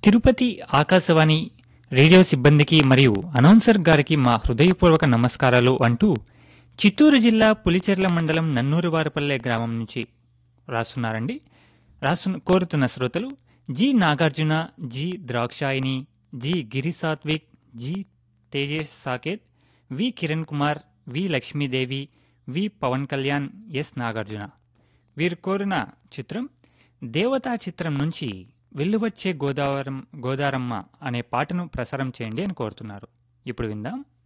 Tirupati Akashvani radio సిబ్బందికి మరియు announcer గారికి మా హృదయపూర్వక నమస్కారాలు అంటూ చిత్తూరు జిల్లా పులిచెర్ల మండలం నన్నూరువారిపల్లె గ్రామం నుంచి రాస్తున్నారండి రాసు కోరుతున్న శ్రోతలు G Nagarjuna G Drakshayini G Giri Satvik G Tejesh Saketh V Kiran Kumar V Lakshmidevi V Pavan Kalyan S Nagarjuna వీరు కోరిన చిత్రం దేవతా చిత్రం నుంచి వెల్లువచ్చే గోదావరం గోదారమ్మ అనే పాటను ప్రసారం చేయండి అని కోరుతున్నారు ఇప్పుడు విందాం